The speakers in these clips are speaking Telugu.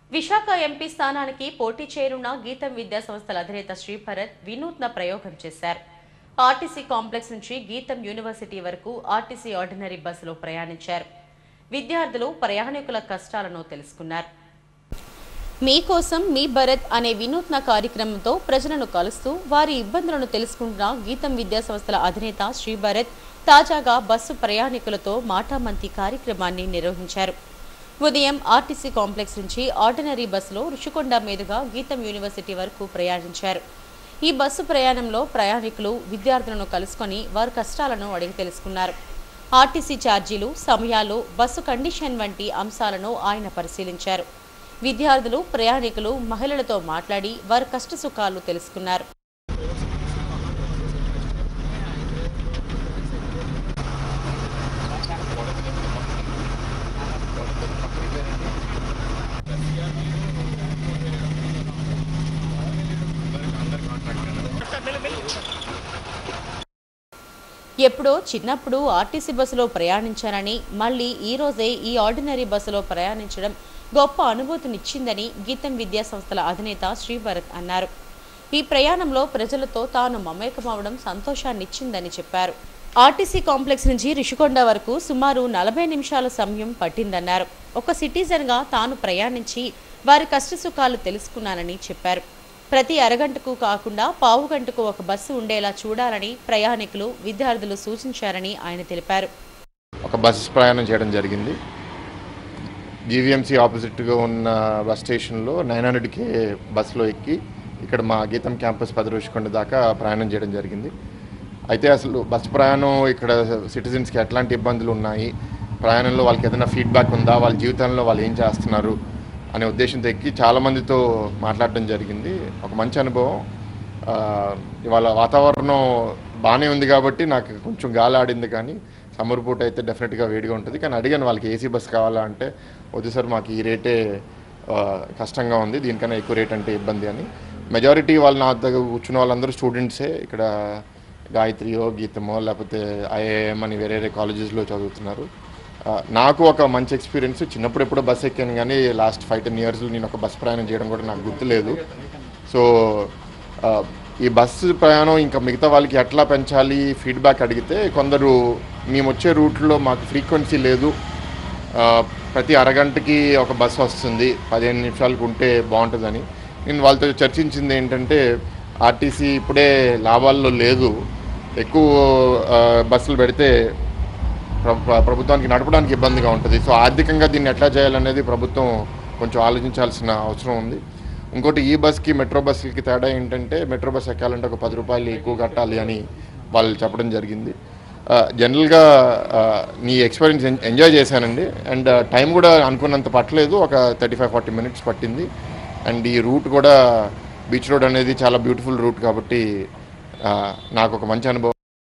విశాఖ ఎంపీ స్థానానికి పోటీ చేయనున్న గీతం విద్యా సంస్థల అధినేత శ్రీభరత్ వినూత్న ప్రయోగం చేశారు ఆర్టీసీ కాంప్లెక్స్ నుంచి గీతం యూనివర్సిటీ వరకు ఆర్టీసీ ఆర్డినరీ బస్సులో ప్రయాణించారు విద్యార్థులు ప్రయాణికుల కష్టాలను తెలుసుకున్నారు మీకోసం మీ భరత్ అనే వినూత్న కార్యక్రమంతో ప్రజలను కలుస్తూ వారి ఇబ్బందులను తెలుసుకుంటున్న గీతం విద్యా సంస్థల అధినేత శ్రీ భరత్ తాజాగా బస్సు ప్రయాణికులతో మాటామంతి కార్యక్రమాన్ని నిర్వహించారు ఉదయం ఆర్టీసీ కాంప్లెక్స్ నుంచి ఆర్డినరీ బస్సులో రుషికొండ మీదుగా గీతం యూనివర్సిటీ వరకు ప్రయాణించారు ఈ బస్సు ప్రయాణంలో ప్రయాణికులు విద్యార్థులను కలుసుకొని వారి కష్టాలను అడిగి తెలుసుకున్నారు ఆర్టీసీ ఛార్జీలు సమయాలు బస్సు కండిషన్ వంటి అంశాలను ఆయన పరిశీలించారు విద్యార్థులు ప్రయాణికులు మహిళలతో మాట్లాడి వారి కష్ట సుఖాలు తెలుసుకున్నారు ఎప్పుడో చిన్నప్పుడు ఆర్టీసీ బస్సులో ప్రయాణించానని మళ్ళీ ఈ రోజే ఈ ఆర్డినరీ బస్సులో ప్రయాణించడం గొప్ప అనుభూతినిచ్చిందని గీతం విద్యా సంస్థల అధినేత శ్రీభరత్ అన్నారు ఈ ప్రయాణంలో ప్రజలతో తాను మమేకమవడం సంతోషాన్నిచ్చిందని చెప్పారు ఆర్టీసీ కాంప్లెక్స్ నుంచి రిషికొండ వరకు సుమారు నలభై నిమిషాల సమయం పట్టిందన్నారు ఒక సిటిజన్గా తాను ప్రయాణించి వారి కష్టసుఖాలు తెలుసుకున్నానని చెప్పారు ప్రతి అరగంటకు కాకుండా పావు గంటకు ఒక బస్సు ఉండేలా చూడాలని ప్రయాణికులు విద్యార్థులు సూచించారని ఆయన తెలిపారు ఒక బస్ ప్రయాణం చేయడం జరిగింది జీవీఎంసీ ఆపోజిట్గా ఉన్న బస్ స్టేషన్లో నైన్ హండ్రెడ్కి బస్సులో ఎక్కి ఇక్కడ మా గీతం క్యాంపస్ పదరుషికొండ దాకా ప్రయాణం చేయడం జరిగింది అయితే అసలు బస్ ప్రయాణం ఇక్కడ సిటిజన్స్కి ఎట్లాంటి ఇబ్బందులు ఉన్నాయి ప్రయాణంలో వాళ్ళకి ఏదైనా ఫీడ్బ్యాక్ ఉందా వాళ్ళ జీవితంలో వాళ్ళు ఏం చేస్తున్నారు అనే ఉద్దేశంతో ఎక్కి చాలామందితో మాట్లాడడం జరిగింది ఒక మంచి అనుభవం ఆ, ఇవాళ వాతావరణం బాగానే ఉంది కాబట్టి నాకు కొంచెం గాలి ఆడింది కానీ సమ్మర్ పూట అయితే డెఫినెట్గా వేడిగా ఉంటుంది కానీ అడిగాను వాళ్ళకి ఏసీ బస్ కావాలా అంటే వద్దు సార్ మాకు ఈ రేటే ఆ, కష్టంగా ఉంది దీనికన్నా ఎక్కువ రేట్ అంటే ఇబ్బంది అని మెజారిటీ వాళ్ళు నా దగ్గర కూర్చున్న వాళ్ళందరూ స్టూడెంట్సే ఇక్కడ గాయత్రియో గీతమో లేకపోతే ఐఏఎం అని వేరే వేరే కాలేజెస్లో చదువుతున్నారు ఆ, నాకు ఒక మంచి ఎక్స్పీరియన్స్ చిన్నప్పుడు ఎప్పుడో బస్ ఎక్కాను కానీ లాస్ట్ ఫైవ్ టెన్ ఇయర్స్లో నేను ఒక బస్ ప్రయాణం చేయడం కూడా నాకు గుర్తులేదు సో ఆ, ఈ బస్సు ప్రయాణం ఇంకా మిగతా వాళ్ళకి ఎట్లా పెంచాలి ఫీడ్బ్యాక్ అడిగితే కొందరు మేము వచ్చే రూట్లో మాకు ఫ్రీక్వెన్సీ లేదు ఆ, ప్రతి అరగంటకి ఒక బస్సు వస్తుంది పదిహేను నిమిషాలకు ఉంటే బాగుంటుందని నేను వాళ్ళతో చర్చించింది ఏంటంటే ఆర్టీసీ ఇప్పుడే లాభాల్లో లేదు ఎక్కువ ఆ, బస్సులు పెడితే ప్ర- ప్ర- ప్రభుత్వానికి నడపడానికి ఇబ్బందిగా ఉంటుంది సో ఆర్థికంగా దీన్ని ఎట్లా చేయాలనేది ప్రభుత్వం కొంచెం ఆలోచించాల్సిన అవసరం ఉంది ఇంకోటి ఈ బస్కి మెట్రో బస్సులకి తేడా ఏంటంటే మెట్రో బస్ ఎక్కాలంటే ఒక పది రూపాయలు ఎక్కువ కట్టాలి అని వాళ్ళు చెప్పడం జరిగింది ఆ, జనరల్గా ఆ, నీ ఎక్స్పీరియన్స్ ఎన్- ఎంజాయ్ చేశానండి అండ్ టైం కూడా అనుకున్నంత పట్టలేదు ఒక థర్టీ ఫైవ్ ఫార్టీ మినిట్స్ పట్టింది అండ్ ఈ రూట్ కూడా బీచ్ రోడ్ అనేది చాలా బ్యూటిఫుల్ రూట్ కాబట్టి ఆ, నాకు ఒక మంచి అనుభవం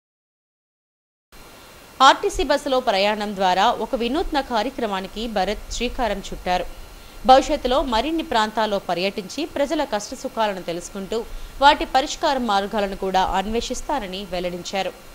ఆర్టీసీ బస్సులో ప్రయాణం ద్వారా ఒక వినూత్న కార్యక్రమానికి భరత్ శ్రీకారం చుట్టారు భవిష్యత్తులో మరిన్ని ప్రాంతాల్లో పర్యటించి ప్రజల కష్టసుఖాలను తెలుసుకుంటూ వాటి పరిష్కార మార్గాలను కూడా అన్వేషిస్తారని వెల్లడించారు